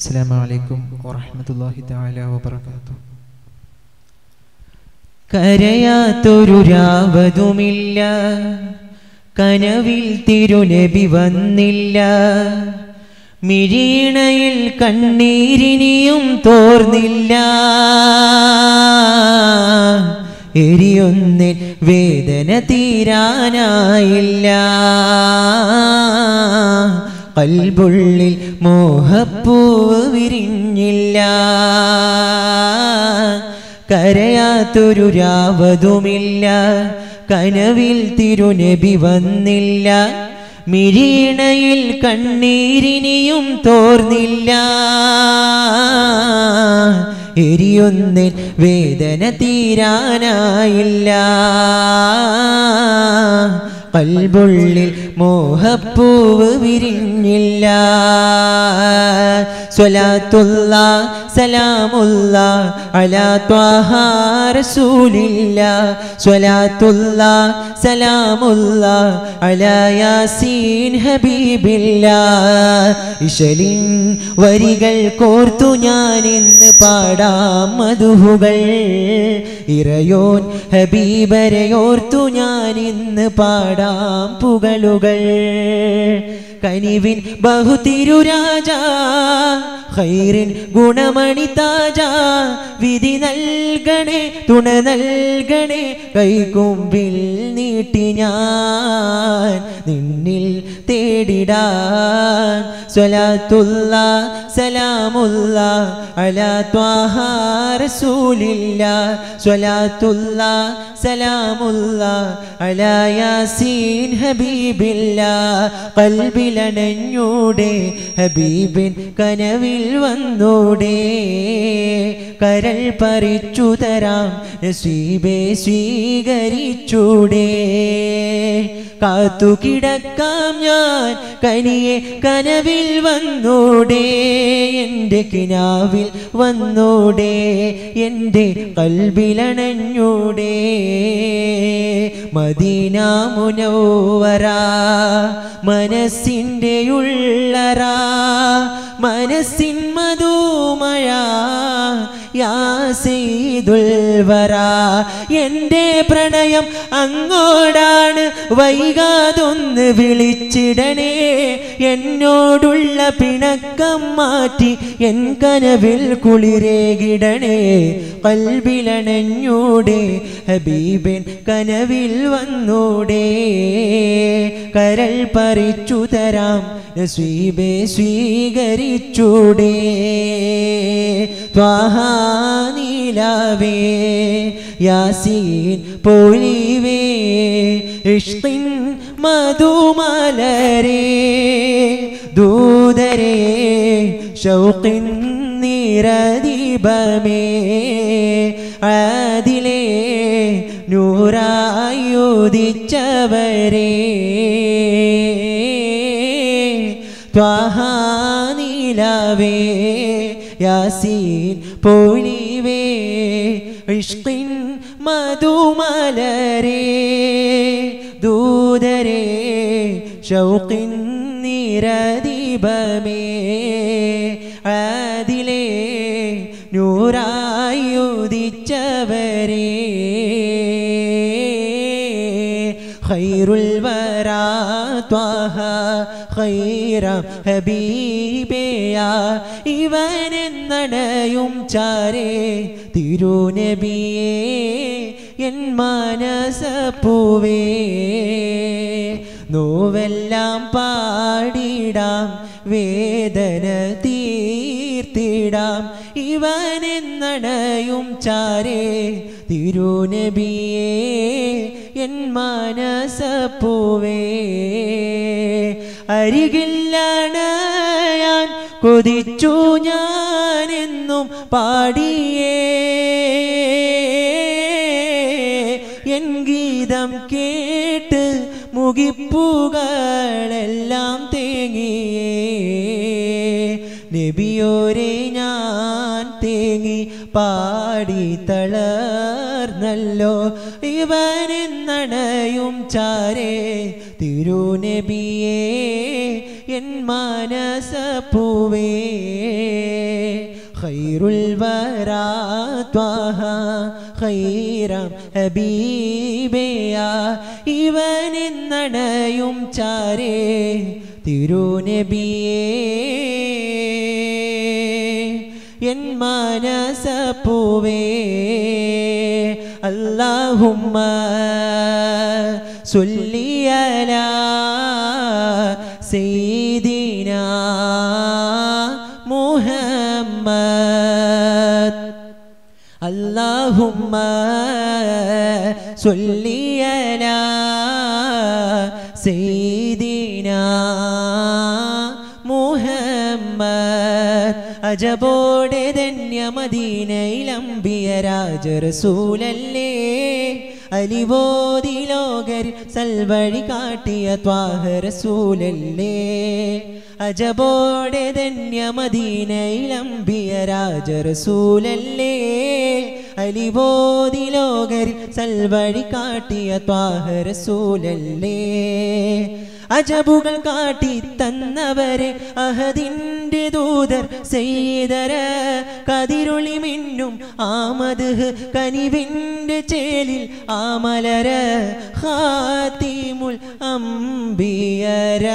السلام عليكم ورحمة الله تعالى وبركاته കരയാത്തൊരു രാവതുമില്ല കനവിൽ തിരുനബി വന്നില്ല മിഴീണയിൽ കണ്ണീരിനിയും തോർന്നില്ല എരിയൊന്നിൽ വേദന തീരാനായില്ല കൽബുള്ളിൽ മോഹപ്പൂവ് വിരിഞ്ഞില്ല കരയാത്തൊരു രാവതുമില്ല കനവിൽ തിരുനബി വന്നില്ല മിരീണയിൽ കണ്ണീരിനിയും തോർന്നില്ല എരിയൊന്നിൽ വേദന തീരാനായില്ല കൽബുള്ളിൽ മോഹപ്പൂവ് വിരിഞ്ഞില്ല സ്വലാത്തുള്ള സലാമുള്ള അലാ ത്വാഹ റസൂലില്ല സ്വലാത്തുള്ള സലാമുള്ള അലാ യാസീൻ ഹബീബില്ല ഇശലിൻ വരികൾ കോർത്തു ഞാൻ ഇന്ന് പാടാം മധുഹുകൾ ഇറയോൻ ഹബീബരയോർത്തു ഞാൻ ഇന്ന് പാടാം പുകളുകൾ കനിവിൻ ബഹുതിരുരാജ ഖൈറിൻ ഗുണമണി താജ വിധി നൽകണേ തുണ നൽകണേ കൈകുമ്പിൽ നീട്ടി ഞാൻ നിന്നിൽ തേടിടാൻ സ്വലാത്തുള്ള സലാമുള്ള അലാ ത്വാഹ റസൂലില്ല സ്വലാത്തുള്ള സലാമുള്ള അലാ യാസീൻ ഹബീബില്ല കൽബിലണഞ്ഞൂടെ ഹബീബിൻ കനവിൽ വന്നൂടെ കരൾ പറിച്ചു തരാം നസീബെ സ്വീകരിച്ചൂടെ കാത്തു കിടക്കാം ഞാൻ കനിയെ കനവിൽ വന്നൂടെ എൻ്റെ കിനാവിൽ വന്നൂടെ എൻ്റെ കൽബിലണഞ്ഞൂടെ മദീന മുനവറ മനസ്സിൻ്റെ ഉള്ളറ മനസ്സിൻ മധുമഴ യാസീദുൽവറ എൻ്റെ പ്രണയം അങ്ങോടാണ് വൈകാതൊന്ന് വിളിച്ചിടണേ എന്നോടുള്ള പിണക്കം മാറ്റി എൻ കനവിൽ കുളിരേകിടണേ കൽബിലണഞ്ഞൂടെ ഹബീബൻ കനവിൽ വന്നൂടെ കരൾ പറിച്ചു തരാം നസീബെ സ്വീകരിച്ചൂടെ ത്വാഹാനീലാവേ യാസീൻ പൊഴിവേ ഇഷ്കിൻ മധുമലരേ ദൂതരേ ഷൗക്കിൻ നിരദീപമേ ആദിലേ നൂറായുദിച്ചവരേ ത്വാഹാനീലാവേ യാസീൻ പൊഴിവേ ഇഷ്കിൻ മധുമലരേ ദൂതരേ ഷൗക്കിൻ നിരദീപമേ ആദിലേ നൂറായുദിച്ചവരേ ഖൈറുൽ വരാ ത്വാഹ ഖൈറം ഹബീബേയാ ഇവനെന്നടയും ചാരേ തിരുനബിയേ എൻ മനസപ്പൂവേ നോവെല്ലാം പാടിടാം വേദന തീർത്തിടാം ഇവനെന്നടയും ചാരേ തിരുനബിയേ എൻ മനസപ്പൂവേ അരികില്ലണയാൻ കൊതിച്ചു ഞാനെന്നും പാടിയേ എൻ ഗീതം കേട്ട് മുകിപ്പുകളെല്ലാം തേങ്ങിയേ നബിയോരെ ഞാൻ തേങ്ങി പാടി തളർന്നല്ലോ ഇവനെന്നടയും ചാരേ തിരുനബിയേ എൻ മനസപ്പൂവേ ഖൈറുൽ വരാ ത്വാഹ ഖൈറാം ഹബീബയാ ഇവനെന്നടയും ചാരേ തിരുനബിയേ എൻ മനസപ്പൂവേ അല്ലാഹുമ്മ സുല്ലിയല സീദീന മുഹമ്മദ് اللهم صل على سيدنا മുഹമ്മദ് അജബോടെ ധന്യ മദീനയിലംബിയ രാജറസൂലല്ലേ അലിവോതി ലോകർ സൽവഴി കാട്ടിയ ത്വാഹറസൂലല്ലേ അജബോടെ ധന്യ മദീനയിലംബിയ രാജറസൂലല്ലേ അലിബോധി ലോകർ സൽവഴി കാട്ടിയ ത്വാഹറസൂലല്ലേ അജബുകൾ കാട്ടി തന്നവരെ അഹദിന്റെ ദൂതർ സെയ്തര കതിരുളി മിന്നും ആമത് കനിവിന്റെ ചേലിൽ ആമലര ഹാത്തിമുൽ അംബിയര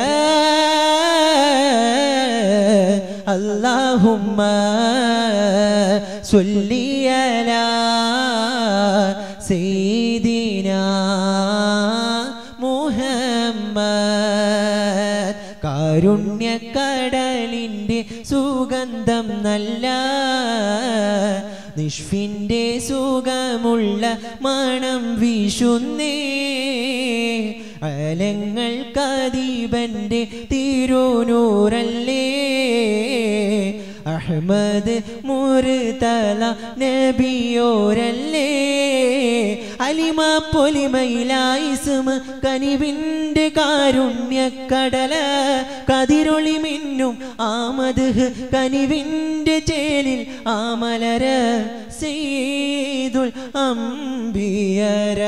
اللهم صل على سيدنا മുഹമ്മദ് കാരുണ്യക്കടലിൻ്റെ സുഗന്ധം നല്ല നിഷ്ഫിൻ്റെ സുഖമുള്ള മണം വീശുന്നേ അലങ്ങൾ കദീപന്റെ തിരുനൂറല്ലേ അഹമ്മദ് മുറുതല നബിയോരല്ലേ അലിമ പൊലിമയിലായിസുമ കനിവിൻ്റെ കാരുണ്യക്കടല കതിരൊളി മിന്നും ആമത് കനിവിൻ്റെ ചേലിൽ ആമലര സെയ്തുൽ അംബിയര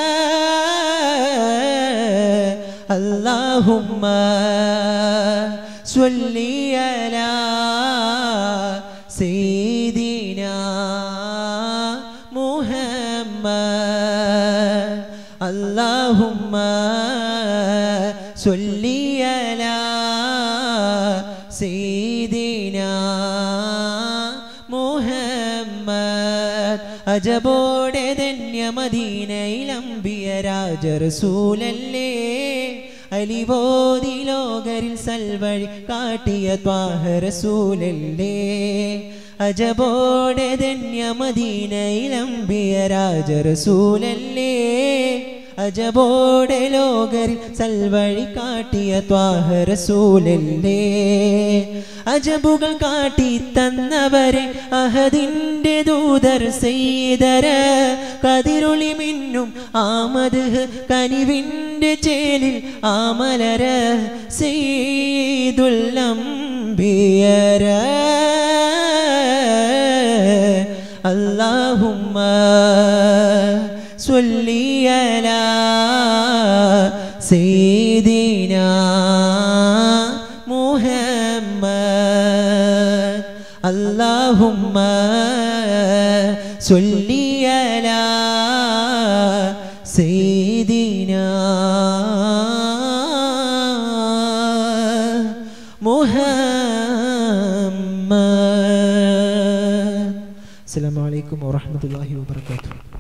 اللهم صل على سيدنا محمد اللهم صل على سيدنا മുഹമ്മദ് അജബോടെ ധന്യ മദീനയിലംബിയ രാജറസൂലല്ലേ അലിവോതി ലോകരിൽ സൽവഴി കാട്ടിയ ത്വാഹറസൂലല്ലേ അജബോടെ ധന്യ മദീനയിലംബിയ രാജറസൂലല്ലേ അജബോടെ ലോകരിൽ സൽവഴി കാട്ടിയ ത്വാഹറസൂലല്ലേ അജബുകൾ കാട്ടി തന്നവരെ അഹദിന്റെ ദൂതർ സെയ്തര കതിരുളി മിന്നും ആമത് കനിവിന്റെ ചേലിൽ ആമലര സെയ്തുല്ലംബിയര اللهم صل على سيدنا محمد اللهم صل على سيدنا محمد السلام عليكم ورحمة الله وبركاته